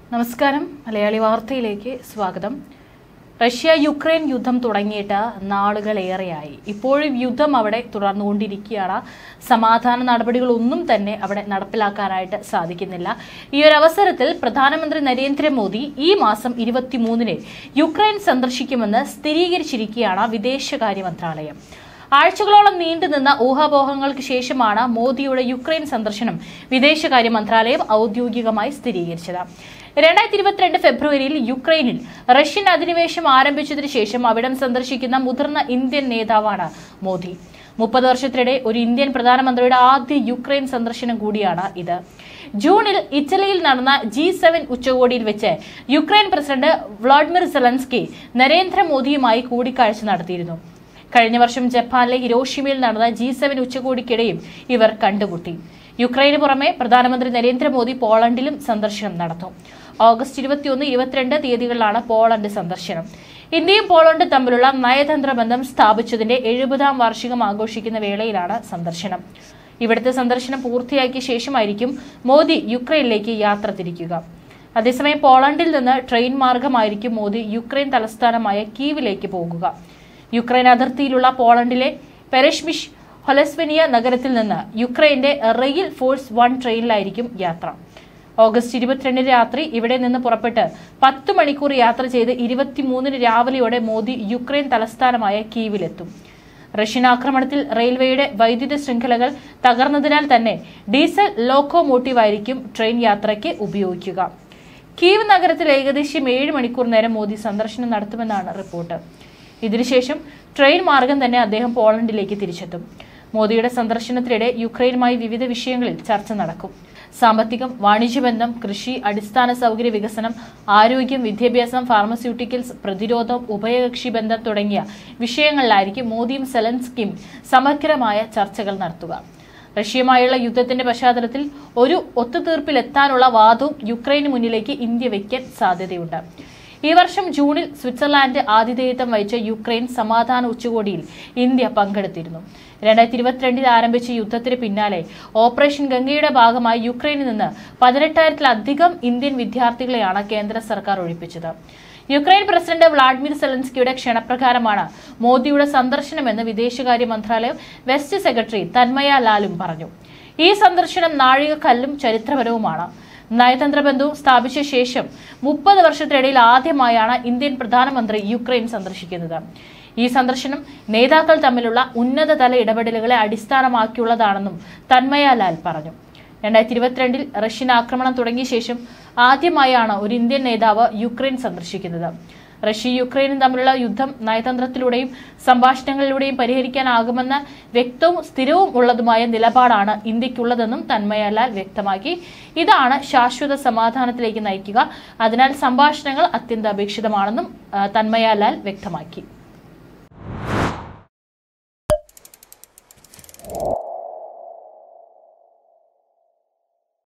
നമസ്കാരം മലയാളി വാർത്തയിലേക്ക് സ്വാഗതം റഷ്യ യുക്രൈൻ യുദ്ധം തുടങ്ങിയിട്ട് നാളുകളേറെയായി ഇപ്പോഴും യുദ്ധം അവിടെ തുടർന്നുകൊണ്ടിരിക്കുകയാണ് സമാധാന നടപടികളൊന്നും തന്നെ അവിടെ നടപ്പിലാക്കാനായിട്ട് സാധിക്കുന്നില്ല ഈ ഒരു അവസരത്തിൽ പ്രധാനമന്ത്രി നരേന്ദ്രമോദി ഈ മാസം ഇരുപത്തിമൂന്നിന് യുക്രൈൻ സന്ദർശിക്കുമെന്ന് സ്ഥിരീകരിച്ചിരിക്കുകയാണ് വിദേശകാര്യ മന്ത്രാലയം ആഴ്ചകളോളം നീണ്ടുനിന്ന ഊഹാപോഹങ്ങൾക്ക് ശേഷമാണ് മോദിയുടെ യുക്രൈൻ സന്ദർശനം വിദേശകാര്യ മന്ത്രാലയം ഔദ്യോഗികമായി സ്ഥിരീകരിച്ചത് രണ്ടായിരത്തി ഇരുപത്തിരണ്ട് ഫെബ്രുവരിയിൽ യുക്രൈനിൽ റഷ്യൻ അധിനിവേശം ആരംഭിച്ചതിനു ശേഷം അവിടം സന്ദർശിക്കുന്ന മുതിർന്ന ഇന്ത്യൻ നേതാവാണ് മോദി മുപ്പത് വർഷത്തിനിടെ ഒരു ഇന്ത്യൻ പ്രധാനമന്ത്രിയുടെ ആദ്യ യുക്രൈൻ സന്ദർശനം കൂടിയാണ് ഇത് ജൂണിൽ ഇറ്റലിയിൽ നടന്ന ജി സെവൻ ഉച്ചകോടിയിൽ വെച്ച് യുക്രൈൻ പ്രസിഡന്റ് വ്ളാഡിമിർ സെലൻസ്കി നരേന്ദ്രമോദിയുമായി കൂടിക്കാഴ്ച നടത്തിയിരുന്നു കഴിഞ്ഞ വർഷം ജപ്പാനിലെ ഹിരോഷിമയിൽ നടന്ന ജി സെവൻ ഉച്ചകോടിക്കിടെയും ഇവർ കണ്ടുമുട്ടി യുക്രൈന് പുറമെ പ്രധാനമന്ത്രി നരേന്ദ്രമോദി പോളണ്ടിലും സന്ദർശനം നടത്തും ഓഗസ്റ്റ് ഇരുപത്തിയൊന്ന് ഇരുപത്തിരണ്ട് തീയതികളിലാണ് പോളണ്ട് സന്ദർശനം ഇന്ത്യയും പോളണ്ടും തമ്മിലുള്ള നയതന്ത്ര ബന്ധം സ്ഥാപിച്ചതിന്റെ എഴുപതാം വാർഷികം ആഘോഷിക്കുന്ന വേളയിലാണ് സന്ദർശനം ഇവിടുത്തെ സന്ദർശനം പൂർത്തിയാക്കിയ ശേഷമായിരിക്കും മോദി യുക്രൈനിലേക്ക് യാത്ര തിരിക്കുക അതേസമയം പോളണ്ടിൽ നിന്ന് ട്രെയിൻ മാർഗമായിരിക്കും മോദി യുക്രൈൻ തലസ്ഥാനമായ കീവിലേക്ക് പോകുക യുക്രൈൻ അതിർത്തിയിലുള്ള പോളണ്ടിലെ പെരഷ്മിഷ് ഹൊലസ്വനിയ നഗരത്തിൽ നിന്ന് യുക്രൈന്റെ റെയിൽ ഫോഴ്സ് വൺ ട്രെയിനിലായിരിക്കും യാത്ര ഓഗസ്റ്റ് ഇരുപത്തിരണ്ടിന് രാത്രി ഇവിടെ നിന്ന് പുറപ്പെട്ട് പത്ത് മണിക്കൂർ യാത്ര ചെയ്ത് ഇരുപത്തിമൂന്നിന് രാവിലെയോടെ മോദി യുക്രൈൻ തലസ്ഥാനമായ കീവിലെത്തും റഷ്യൻ ആക്രമണത്തിൽ റെയിൽവേയുടെ വൈദ്യുത ശൃംഖലകൾ തകർന്നതിനാൽ തന്നെ ഡീസൽ ലോക്കോമോട്ടീവായിരിക്കും ട്രെയിൻ യാത്രയ്ക്ക് ഉപയോഗിക്കുക കീവ് നഗരത്തിൽ ഏകദേശം ഏഴ് മണിക്കൂർ നേരം മോദി സന്ദർശനം നടത്തുമെന്നാണ് റിപ്പോർട്ട് ഇതിനുശേഷം ട്രെയിൻ മാർഗം തന്നെ അദ്ദേഹം പോളണ്ടിലേക്ക് തിരിച്ചെത്തും മോദിയുടെ സന്ദർശനത്തിനിടെ യുക്രൈനുമായി വിവിധ വിഷയങ്ങളിൽ ചർച്ച നടക്കും സാമ്പത്തികം വാണിജ്യബന്ധം കൃഷി അടിസ്ഥാന സൗകര്യ വികസനം ആരോഗ്യം വിദ്യാഭ്യാസം ഫാർമസ്യൂട്ടിക്കൽസ് പ്രതിരോധം ഉഭയകക്ഷി ബന്ധം തുടങ്ങിയ വിഷയങ്ങളിലായിരിക്കും മോദിയും സെലൻസ്കിയും സമഗ്രമായ ചർച്ചകൾ നടത്തുക റഷ്യയുമായുള്ള യുദ്ധത്തിന്റെ പശ്ചാത്തലത്തിൽ ഒരു ഒത്തുതീർപ്പിലെത്താനുള്ള വാദവും യുക്രൈന് മുന്നിലേക്ക് ഇന്ത്യ വയ്ക്കാൻ സാധ്യതയുണ്ട് ഈ വർഷം ജൂണിൽ സ്വിറ്റ്സർലാൻഡ് ആതിഥേയത്വം വഹിച്ച യുക്രൈൻ സമാധാന ഉച്ചകോടിയിൽ ഇന്ത്യ പങ്കെടുത്തിരുന്നു രണ്ടായിരത്തി ഇരുപത്തിരണ്ടിൽ ആരംഭിച്ച യുദ്ധത്തിന് പിന്നാലെ ഓപ്പറേഷൻ ഗംഗയുടെ ഭാഗമായി യുക്രൈനിൽ നിന്ന് പതിനെട്ടായിരത്തിലധികം ഇന്ത്യൻ വിദ്യാർത്ഥികളെയാണ് കേന്ദ്ര സർക്കാർ ഒഴിപ്പിച്ചത് യുക്രൈൻ പ്രസിഡന്റ് വ്ളാഡിമിർ സെലൻസ്കിയുടെ ക്ഷണപ്രകാരമാണ് മോദിയുടെ സന്ദർശനമെന്ന് വിദേശകാര്യ മന്ത്രാലയം വെസ്റ്റ് സെക്രട്ടറി തന്മയ ലാലും പറഞ്ഞു ഈ സന്ദർശനം നാഴികക്കല്ലും ചരിത്രപരവുമാണ് നയതന്ത്ര ബന്ധവും സ്ഥാപിച്ച ശേഷം മുപ്പത് വർഷത്തിനിടയിൽ ആദ്യമായാണ് ഇന്ത്യൻ പ്രധാനമന്ത്രി യുക്രൈൻ സന്ദർശിക്കുന്നത് ഈ സന്ദർശനം നേതാക്കൾ തമ്മിലുള്ള ഉന്നതതല ഇടപെടലുകളെ അടിസ്ഥാനമാക്കിയുള്ളതാണെന്നും തന്മയ ലാൽ പറഞ്ഞു രണ്ടായിരത്തി ഇരുപത്തിരണ്ടിൽ റഷ്യൻ ആക്രമണം തുടങ്ങിയ ശേഷം ആദ്യമായാണ് ഒരു ഇന്ത്യൻ നേതാവ് യുക്രൈൻ സന്ദർശിക്കുന്നത് റഷ്യ യുക്രൈനും തമ്മിലുള്ള യുദ്ധം നയതന്ത്രത്തിലൂടെയും സംഭാഷണങ്ങളിലൂടെയും പരിഹരിക്കാനാകുമെന്ന വ്യക്തവും സ്ഥിരവും ഉള്ളതുമായ നിലപാടാണ് ഇന്ത്യക്കുള്ളതെന്നും തന്മയലാൽ വ്യക്തമാക്കി ഇതാണ് ശാശ്വത സമാധാനത്തിലേക്ക് നയിക്കുക അതിനാൽ സംഭാഷണങ്ങൾ അത്യന്താപേക്ഷിതമാണെന്നും ആ, തന്മയലാൽ വ്യക്തമാക്കി